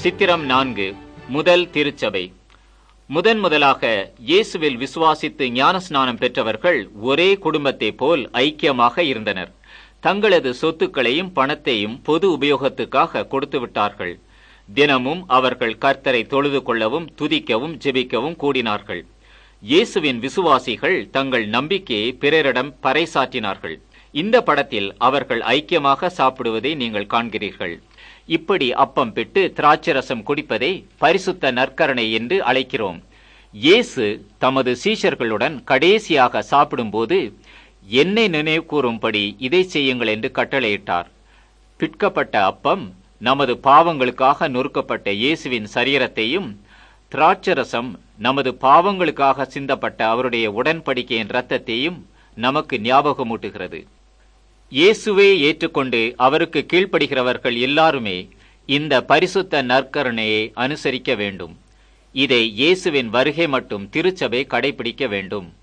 சித்திரம் நான்கு முதல் திருச்சபை முதன் முதலாக இயேசுவில் விசுவாசித்து ஞானஸ்நானம் பெற்றவர்கள் ஒரே குடும்பத்தைப் போல் ஐக்கியமாக இருந்தனர் தங்களது சொத்துக்களையும் பணத்தையும் பொது உபயோகத்துக்காக கொடுத்து விட்டார்கள் தினமும் அவர்கள் கர்த்தரை தொழுது கொள்ளவும் துதிக்கவும் ஜெபிக்கவும் கூடினார்கள் இயேசுவின் விசுவாசிகள் தங்கள் நம்பிக்கையை பிறரிடம் பறைசாற்றினார்கள் இந்த படத்தில் அவர்கள் ஐக்கியமாக சாப்பிடுவதை நீங்கள் காண்கிறீர்கள் இப்படி அப்பம் பிட்டு திராட்சரசம் குடிப்பதை பரிசுத்த நற்கரணை என்று அழைக்கிறோம் இயேசு தமது சீஷர்களுடன் கடைசியாக சாப்பிடும்போது என்னை நினைவு கூறும்படி இதை செய்யுங்கள் என்று கட்டளையிட்டார் பிற்கப்பட்ட அப்பம் நமது பாவங்களுக்காக நொறுக்கப்பட்ட இயேசுவின் சரீரத்தையும் திராட்சரசம் நமது பாவங்களுக்காக சிந்தப்பட்ட அவருடைய உடன்படிக்கையின் இரத்தத்தையும் நமக்கு ஞாபகமூட்டுகிறது இயேசுவே ஏற்றுக்கொண்டு அவருக்கு கீழ்ப்படுகிறவர்கள் எல்லாருமே இந்த பரிசுத்த நற்கருணையை அனுசரிக்க வேண்டும் இதை இயேசுவின் வருகை மட்டும் திருச்சபை கடைபிடிக்க வேண்டும்